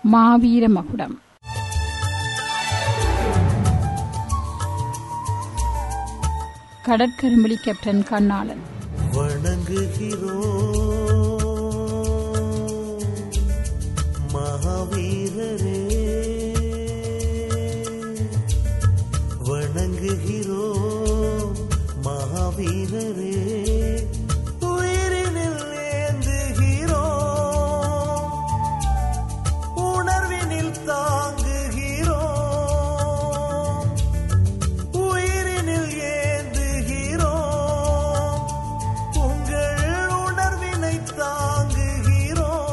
மாவீர மகுடம் கடற்கரும்புலி கேப்டன் கண்ணாளன் வணங்குகிறோம் மகாவீரரே வணங்குகிறோம் மகாவீரரே உயிரினில் ஏந்துகிறோம் உணர்வினில் தாங்குகிறோம் உயிரினில் ஏந்துகிறோம் உங்கள் உணர்வினை தாங்குகிறோம்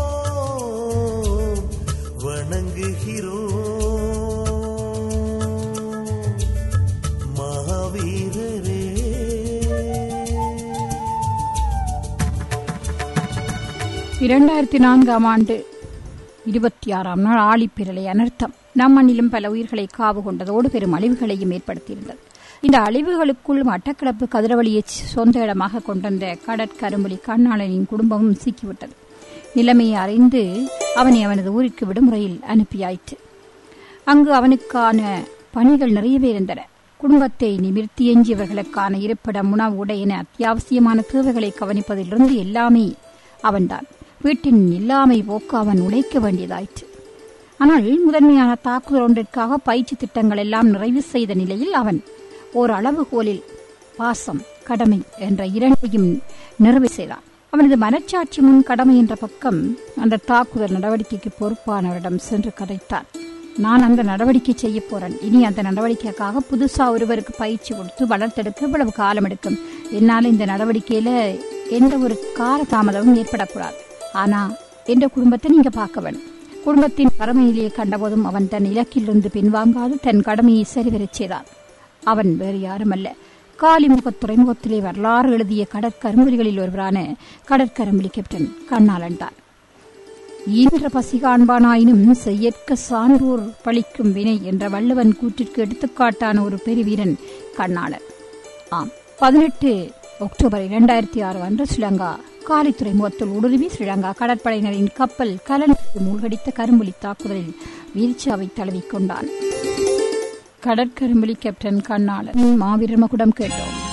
வணங்குகிறோம் மகாவீரரே இரண்டாயிரத்தி நான்காம் ஆண்டு இருபத்தி ஆறாம் நாள் ஆழிப்பிரளை அனர்த்தம் நம் மண்ணிலும் பல உயிர்களை காவு கொண்டதோடு பெரும் அழிவுகளையும் ஏற்படுத்தியிருந்தது இந்த அழிவுகளுக்குள் மட்டக்களப்பு கதிரவழியை சொந்த இடமாக கொண்டிருந்த கடற்கரும்புலி கண்ணாளனின் குடும்பமும் சிக்கிவிட்டது நிலைமையை அறிந்து அவனை அவனது ஊருக்கு விடுமுறையில் அனுப்பியாயிற்று அங்கு அவனுக்கான பணிகள் நிறையவே இருந்தன குடும்பத்தை நிமிர்த்தி எஞ்சியவர்களுக்கான இருப்பிடம் உணவு உடை என அத்தியாவசியமான தேவைகளை கவனிப்பதிலிருந்து எல்லாமே அவன்தான் வீட்டின் இல்லாமை போக்க அவன் உழைக்க வேண்டியதாயிற்று ஆனால் முதன்மையான தாக்குதல் ஒன்றிற்காக பயிற்சி திட்டங்கள் எல்லாம் நிறைவு செய்த நிலையில் அவன் ஓர் அளவுகோலில் பாசம் கடமை என்ற இரண்டையும் நிறைவு செய்தான் அவனது மனச்சாட்சி முன் கடமை என்ற பக்கம் அந்த தாக்குதல் நடவடிக்கைக்கு பொறுப்பானவரிடம் சென்று கதைத்தான் நான் அந்த நடவடிக்கை செய்ய போறேன் இனி அந்த நடவடிக்கைக்காக புதுசா ஒருவருக்கு பயிற்சி கொடுத்து வளர்த்தெடுக்க இவ்வளவு காலம் எடுக்கும் என்னால இந்த நடவடிக்கையில எந்த ஒரு கால தாமதமும் ஏற்படக்கூடாது ஆனா என்ற குடும்பத்தை நீங்க பார்க்க வேணும் குடும்பத்தின் பரமையிலேயே கண்டபோதும் அவன் தன் இலக்கிலிருந்து பின்வாங்காது தன் கடமையை சரிவரச் செய்தான் அவன் வேறு யாருமல்ல காலிமுக துறைமுகத்திலே வரலாறு எழுதிய கடற்கரும்புலிகளில் ஒருவரான கடற்கரும்புலி கேப்டன் கண்ணாளன் தான் ஈன்ற பசி காண்பானாயினும் செய்யற்க சான்றோர் பழிக்கும் வினை என்ற வள்ளுவன் கூற்றிற்கு எடுத்துக்காட்டான ஒரு பெருவீரன் கண்ணாளன் ஆம் பதினெட்டு அக்டோபர் இரண்டாயிரத்தி ஆறு அன்று ஸ்ரீலங்கா காலி துறைமுகத்தில் ஊடுருவி ஸ்ரீலங்கா கடற்படையினரின் கப்பல் கலனுக்கு மூழ்கடித்த கரும்புலி தாக்குதலில் வீழ்ச்சியாவை தழுவிக் கொண்டான் கடற்கரும்புலி கேப்டன் கண்ணாளன் மாவீரர் மகுடம் கேட்டோம்